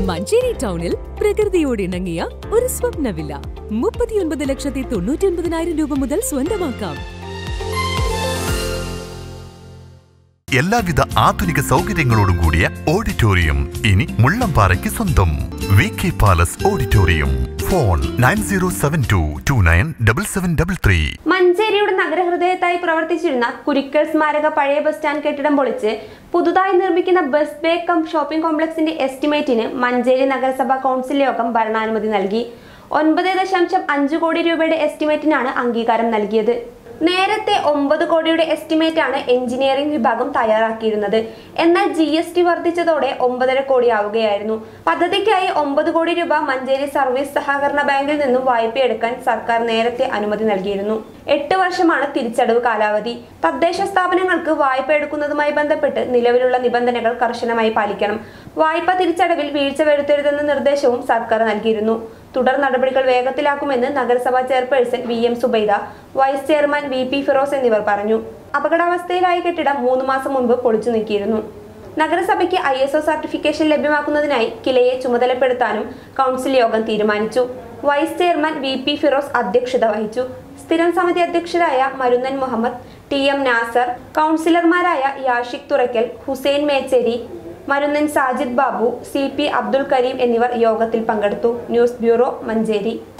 മഞ്ചേരി ടൗണിൽ പ്രകൃതിയോട് ഇണങ്ങിയ ഒരു സ്വപ്ന വില്ല മുപ്പത്തിയൊൻപത് ലക്ഷത്തി തൊണ്ണൂറ്റി ഒൻപതിനായിരം രൂപ മുതൽ സ്വന്തമാക്കാം എല്ലാവിധ ആധുനിക സൗകര്യങ്ങളോടും കൂടിയ ഓഡിറ്റോറിയം ഇനി മുള്ളംപാറയ്ക്ക് സ്വന്തം V K Palace Auditorium phone nine zero seven two two nine double seven double three മഞ്ചേരിയുടെ നഗരഹൃദയത്തായി പ്രവർത്തിച്ചിരുന്ന കുരിക്കൽ സ്മാരക പഴയ ബസ് സ്റ്റാൻഡ് കെട്ടിടം പൊളിച്ച് പുതുതായി നിർമ്മിക്കുന്ന ബസ് ബേ കം ഷോപ്പിംഗ് കോംപ്ലക്സിന്റെ എസ്റ്റിമേറ്റിന് മഞ്ചേരി നഗരസഭാ കൗൺസിൽ യോഗം ഭരണാനുമതി നൽകി ഒൻപത് ദശാംശം അഞ്ച് കോടി രൂപയുടെ എസ്റ്റിമേറ്റിനാണ് അംഗീകാരം നൽകിയത് നേരത്തെ ഒമ്പത് കോടിയുടെ എസ്റ്റിമേറ്റ് ആണ് എഞ്ചിനീയറിംഗ് വിഭാഗം തയ്യാറാക്കിയിരുന്നത് എന്നാൽ ജി എസ് ടി വർദ്ധിച്ചതോടെ ഒമ്പതര കോടി ആവുകയായിരുന്നു പദ്ധതിക്കായി ഒമ്പത് കോടി രൂപ മഞ്ചേരി സർവീസ് സഹകരണ ബാങ്കിൽ നിന്നും വായ്പയെടുക്കാൻ സർക്കാർ നേരത്തെ അനുമതി നൽകിയിരുന്നു എട്ട് വർഷമാണ് തിരിച്ചടവ് കാലാവധി തദ്ദേശ സ്ഥാപനങ്ങൾക്ക് വായ്പ എടുക്കുന്നതുമായി ബന്ധപ്പെട്ട് നിലവിലുള്ള നിബന്ധനകൾ കർശനമായി പാലിക്കണം വായ്പ തിരിച്ചടവിൽ വീഴ്ച വരുത്തരുതെന്ന നിർദ്ദേശവും സർക്കാർ നൽകിയിരുന്നു തുടർ നടപടികൾ വേഗത്തിലാക്കുമെന്ന് നഗരസഭാ chairperson V M Zubaida vice chairman V P Firoz എന്നിവർ പറഞ്ഞു അപകടാവസ്ഥയിലായ കെട്ടിടം മൂന്ന് മാസം മുൻപ് പൊളിച്ചു നീക്കിയിരുന്നു നഗരസഭയ്ക്ക് ഐ എസ് ഒ സർട്ടിഫിക്കേഷൻ ലഭ്യമാക്കുന്നതിനായി കിലയെ ചുമതലപ്പെടുത്താനും കൗൺസിൽ യോഗം തീരുമാനിച്ചു vice chairman V P Firoz അധ്യക്ഷത വഹിച്ചു സ്ഥിരം സമിതി അധ്യക്ഷരായ മരുന്നൻ മുഹമ്മദ് ടി എം നാസർ കൗൺസിലർമാരായ യാഷിഖ് തുറയ്ക്കൽ ഹുസൈൻ മേച്ചേരി മരുന്നൻ സാജിദ് ബാബു സി പി അബ്ദുൽ കരീം എന്നിവർ യോഗത്തിൽ പങ്കെടുത്തു ന്യൂസ് ബ്യൂറോ മഞ്ചേരി